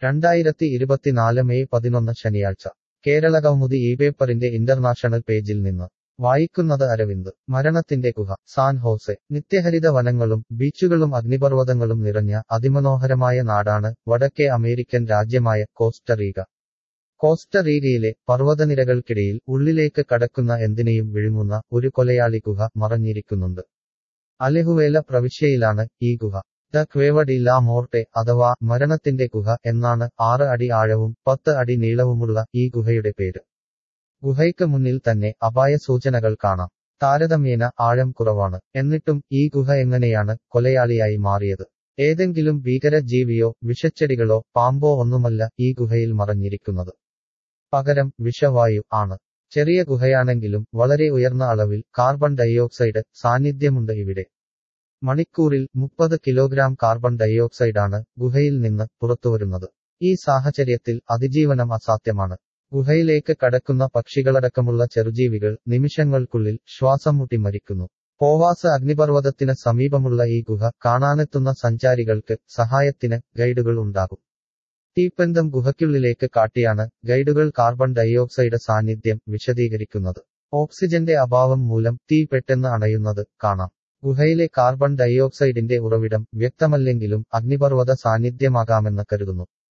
രണ്ടായിരത്തി ഇരുപത്തിനാല് മെയ് പതിനൊന്ന് ശനിയാഴ്ച കേരള കൗമുദി ഈ പേപ്പറിന്റെ ഇന്റർനാഷണൽ പേജിൽ നിന്ന് വായിക്കുന്നത് അരവിന്ദ് മരണത്തിന്റെ ഗുഹ സാൻ ഹോസെ നിത്യഹരിത വനങ്ങളും ബീച്ചുകളും അഗ്നിപർവ്വതങ്ങളും നിറഞ്ഞ അതിമനോഹരമായ നാടാണ് വടക്കേ അമേരിക്കൻ രാജ്യമായ കോസ്റ്ററീക കോസ്റ്ററീകയിലെ പർവ്വതനിരകൾക്കിടയിൽ ഉള്ളിലേക്ക് കടക്കുന്ന എന്തിനേയും വിഴുങ്ങുന്ന ഒരു കൊലയാളി ഗുഹ മറഞ്ഞിരിക്കുന്നുണ്ട് അലെഹുവേല പ്രവിശ്യയിലാണ് ഈ ഗുഹ ദ ക്വേവ ഡി ലാ മോർട്ടെ അഥവാ മരണത്തിന്റെ ഗുഹ എന്നാണ് ആറ് അടി ആഴവും പത്ത് അടി നീളവുമുള്ള ഈ ഗുഹയുടെ പേര് ഗുഹയ്ക്ക് മുന്നിൽ തന്നെ അപായ സൂചനകൾ കാണാം താരതമ്യേന ആഴം കുറവാണ് എന്നിട്ടും ഈ ഗുഹ എങ്ങനെയാണ് കൊലയാളിയായി മാറിയത് ഏതെങ്കിലും ഭീകര ജീവിയോ വിഷച്ചെടികളോ പാമ്പോ ഒന്നുമല്ല ഈ ഗുഹയിൽ മറഞ്ഞിരിക്കുന്നത് പകരം വിഷവായു ആണ് ചെറിയ ഗുഹയാണെങ്കിലും വളരെ ഉയർന്ന അളവിൽ കാർബൺ ഡൈഓക്സൈഡ് സാന്നിധ്യമുണ്ട് ഇവിടെ മണിക്കൂറിൽ മുപ്പത് കിലോഗ്രാം കാർബൺ ഡൈഓക്സൈഡാണ് ഗുഹയിൽ നിന്ന് പുറത്തുവരുന്നത് ഈ സാഹചര്യത്തിൽ അതിജീവനം അസാധ്യമാണ് ഗുഹയിലേക്ക് കടക്കുന്ന പക്ഷികളടക്കമുള്ള ചെറുജീവികൾ നിമിഷങ്ങൾക്കുള്ളിൽ ശ്വാസം മുട്ടി മരിക്കുന്നു പോവാസ അഗ്നിപർവ്വതത്തിന് സമീപമുള്ള ഈ ഗുഹ കാണാനെത്തുന്ന സഞ്ചാരികൾക്ക് സഹായത്തിന് ഗൈഡുകൾ ഉണ്ടാകും തീപ്പന്തം ഗുഹയ്ക്കുള്ളിലേക്ക് കാട്ടിയാണ് ഗൈഡുകൾ കാർബൺ ഡൈഓക്സൈഡ് സാന്നിധ്യം വിശദീകരിക്കുന്നത് ഓക്സിജന്റെ അഭാവം മൂലം തീ പെട്ടെന്ന് അണയുന്നത് കാണാം ഗുഹയിലെ കാർബൺ ഡൈഓക്സൈഡിന്റെ ഉറവിടം വ്യക്തമല്ലെങ്കിലും അഗ്നിപർവ്വത സാന്നിധ്യമാകാമെന്ന് കരുതുന്നു